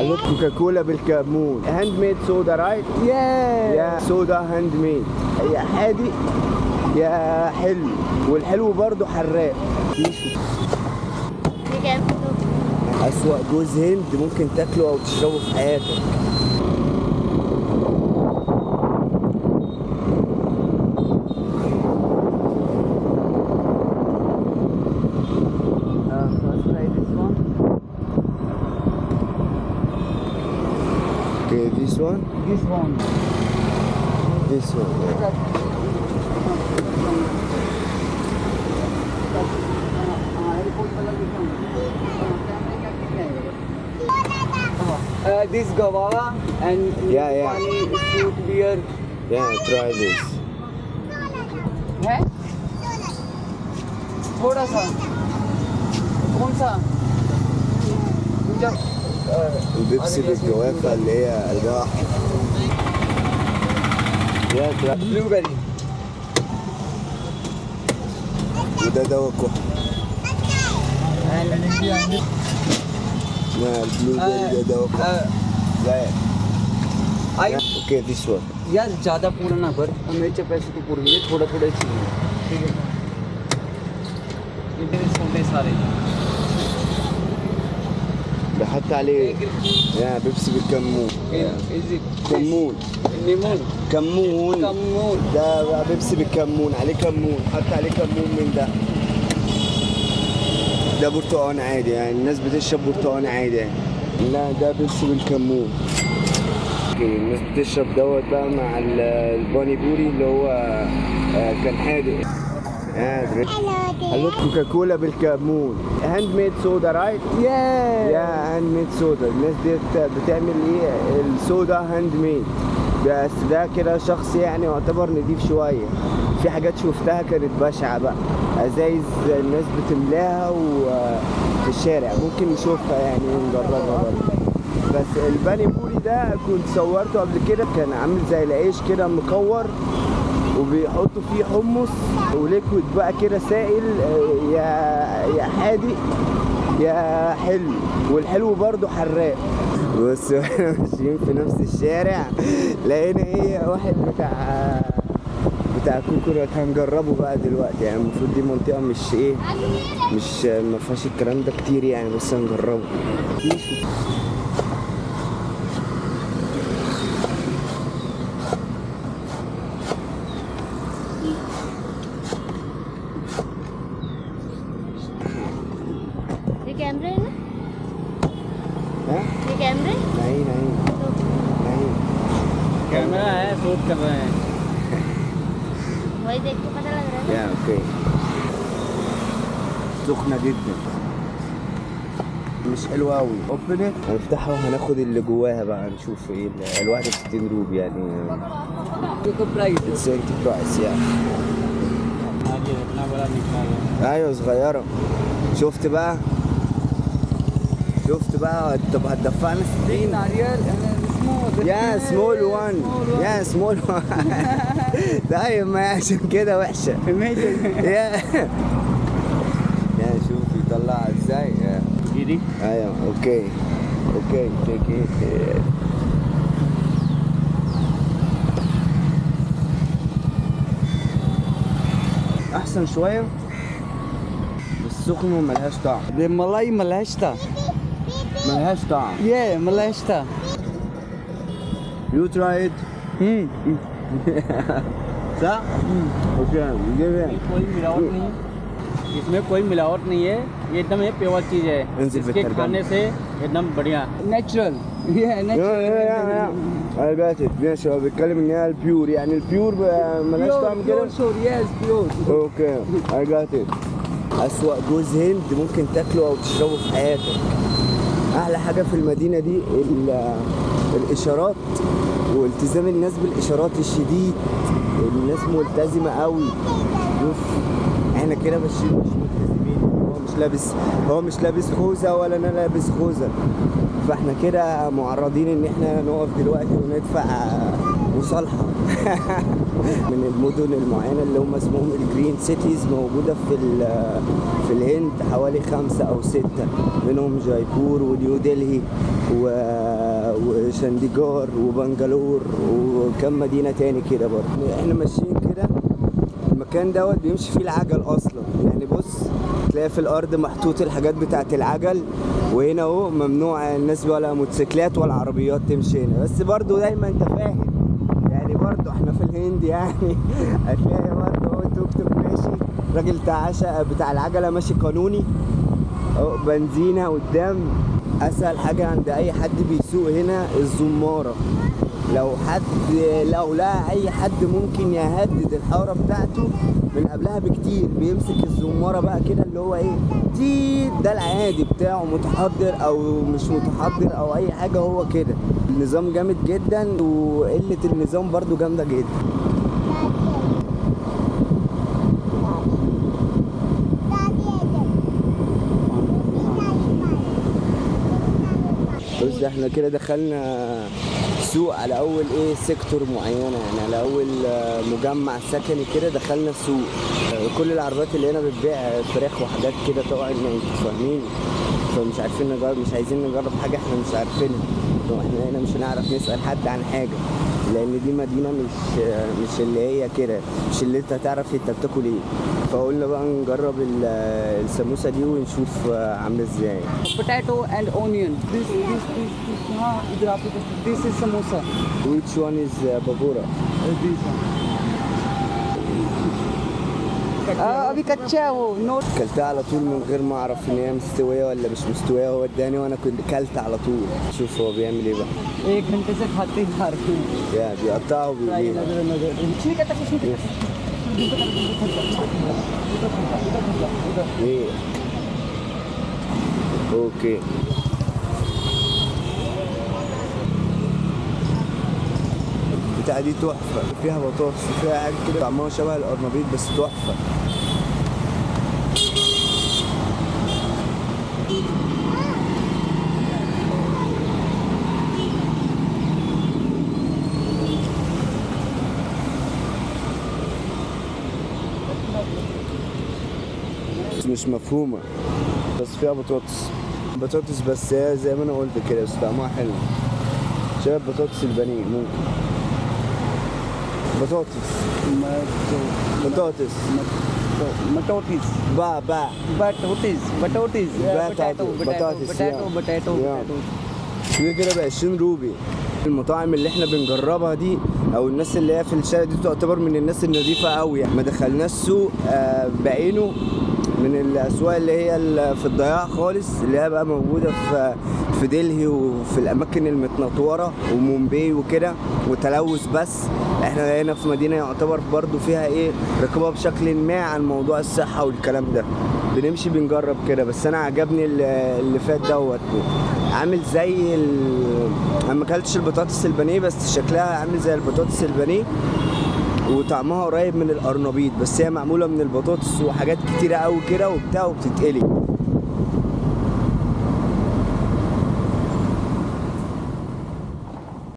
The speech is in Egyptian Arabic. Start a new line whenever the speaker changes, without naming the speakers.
هلو كوكاكولا بالكمون هاند ميد صودا رايت
Yeah.
يا صودا هاند ميد يا حادق يا حلو والحلو برضو حراق
بكام؟
أسوأ جوز هند ممكن تاكله أو تشربه في حياتك
Uh, first try this one.
Okay, this one,
This one.
this one. yeah.
Uh, this guava and
Yeah, yeah.
Pani fruit beer.
Yeah, try this.
है थोड़ा सा कौन सा जब
البيبسي بالجوافة اللي هي قلبها أحمر. يا try.
Blueberry
وده دواء كحة لا البلو بيري ده دواء كحة لا
I
اوكي this one
यार ज़्यादा पूरा ना भर और मेरे से पैसे तो पूरे मिले थोड़ा थोड़ा ही चाहिए ठीक है ये मेरे सोने सारे
بحط عليه يا بيبسي بالكمون
इजी
كمون
नीमून
كمون
कमून
ده بقى بيبسي بالكمون عليه كمون حط عليه كمون من ده ده برتقان عادي يعني الناس بتشرب برتقان عادي يعني لا ده بيبسي بالكمون اوكي الناس بتشرب دوت بقى مع ال- الباني بوري اللي هو آه، كان حادق آه، هلو كوكاكولا بالكمون هاند ميد صودا رايت
Yeah.
يا هاند ميد صودا الناس ديت بتعمل ايه الصودا هاند ميد بس ده كده شخص يعني يعتبر نضيف شويه في حاجات شفتها كانت بشعه بقى ازايز الناس بتملاها وفي الشارع ممكن نشوفها يعني ونجربها برضه بس الباني بوري ده كنت صورته قبل كده كان عامل زي العيش كده مكور وبيحطوا فيه حمص وليكويد بقى كده سائل آه، يا يا حادق يا حلو والحلو برضو حراق بص واحنا ماشيين في نفس الشارع لقينا ايه واحد بتاع بتاع كوكونات هنجربه بقى دلوقتي يعني المفروض دي منطقة مش ايه مش ما فيهاش الكلام ده كتير يعني بس هنجربه
ये कैमरे है ना
ها
ये कैमरे
नहीं नहीं नहीं
कैमरा है शूट कर रहे हैं
वही देख के पता लग रहा है
يا اوكي سخنة جدا مش حلوة أوي اوبن هنفتحها وهناخد اللي جواها بقى نشوف ايه ال- الواحدة ب 60 روب يعني
देखो प्राइस
اتس انتي برايس يعني
आगे इतना बड़ा निकाल
ايوه صغيرة شفت بقى شفت بقى طب هتدفعنا 60
नारियल اسمه
يا سمول وان يا سمول وان طيب ما عشان كده وحشة يا يا شوف يطلعها ازاي يا.
गिरी
ايوه اوكي اوكي تيك ات احسن شويه بس سخن وملهاش طعم
ده ملاي ملهشتا
ملهاش طعم
ये मलहस्ता
يو تراي ات
हम्म
صح اوكي جيب
कोई मिलावट नहीं इसमें कोई मिलावट नहीं है ये एकदम ये प्योर चीज है
انزل
इसके
بالترجمة.
खाने से एकदम बढ़िया नेचुरल ये
يا يا يا يا انا جاتت ماشي هو بيتكلم ان هي البيور يعني البيور ب- ملهاش طعم كده
sure yes pure
اوكي اي جات اسوأ جوز هند ممكن تاكله او تشربه في حياتك احلى حاجه في المدينه دي ال- الاشارات والتزام الناس بالاشارات الشديد الناس ملتزمه قوي شوف احنا كده ماشيين مش ملتزمين هو مش لابس هو مش لابس خوذه ولا انا لابس خوذه فاحنا كده معرضين ان احنا نقف دلوقتي وندفع مصالحه من المدن المعينه اللي هم اسمهم الجرين سيتيز موجوده في ال- في الهند حوالي خمسه او سته منهم جايبور ونيو دلهي و وشنديجار وبنجلور وكم مدينة تاني كده برضه احنا ماشيين كده المكان دوت بيمشي فيه العجل اصلا يعني بص تلاقي في الارض محطوط الحاجات بتاعت العجل وهنا اهو ممنوع الناس ولا موتوسيكلات ولا عربيات تمشي هنا بس برضه دايما انت فاهم يعني برضه احنا في الهند يعني هتلاقي برضه اهو توك توك ماشي راجل بتاع عشا بتاع العجله ماشي قانوني اهو بنزينه قدام اسهل حاجه عند اي حد بيسوق هنا الزماره لو حد لو لقى اي حد ممكن يهدد الحاره بتاعته من قبلها بكتير بيمسك الزماره بقى كده اللي هو ايه تيت ده العادي بتاعه متحضر او مش متحضر او اي حاجه هو كده النظام جامد جدا وقله النظام برضو جامده جدا بص احنا كده دخلنا سوق على اول ايه سيكتور معينه يعني على اول آه، مجمع سكني كده دخلنا سوق آه، كل العربيات اللي هنا بتبيع فراخ وحاجات كده طبعا انتوا فاهمين فمش عارفين نجرب مش عايزين نجرب حاجه احنا مش عارفينها طب احنا هنا مش هنعرف نسال حد عن حاجه لان دي مدينه مش آه، مش اللي هي كده مش اللي انت هتعرف انت بتاكل ايه فقلنا بقى نجرب ال- آه، السموسه دي ونشوف آه، عامله ازاي
potato and onion. This, this, this, this, हाँ इधर आपको this is samosa.
which one is uh, babura
This one. آه अभी कच्चा है वो नो
كلتها على طول من غير ما اعرف ان هي مستويه ولا مش مستويه هو اداني وانا كنت كلت على طول شوف هو بيعمل ايه بقى
एक घंटे से खाते ही खा रहे हैं
يا بيقطعها وبيقليها
नजर नजर ठीक है तक ठीक है
ايه اوكي البتاعة دي تحفة فيها بطاطس وفيها حاجة كده طعمها شبه القرنبيط بس تحفة بس مش مفهومة بس فيها بطاطس بطاطس بس هي زي ما انا قلت كده بس طعمها حلو شبه بطاطس البانيه ممكن بطاطس بطاطس
matotis
با با
batotis batotis yeah,
Potato,
potato potato
batatas,
potato
yeah.
potato
Yeah.
potato
كده كده ب 20 روبي المطاعم اللي احنا بنجربها دي او الناس اللي هي في الشارع دي تعتبر من الناس النظيفه قوي يعني ما دخلناش سوق آه، بعينه من الاسواق اللي هي ال- في الضياع خالص اللي هي بقى موجوده في في دلهي وفي الاماكن المتنطوره ومومباي وكده وتلوث بس احنا هنا في مدينه يعتبر برضو فيها ايه رقابه بشكل ما عن موضوع الصحه والكلام ده بنمشي بنجرب كده بس انا عجبني ال- اللي فات دوت عامل زي ال... انا ما اكلتش البطاطس البانيه بس شكلها عامل زي البطاطس البانيه وطعمها قريب من القرنبيط بس هي معموله من البطاطس وحاجات كتيره قوي كده وبتاع وبتتقلي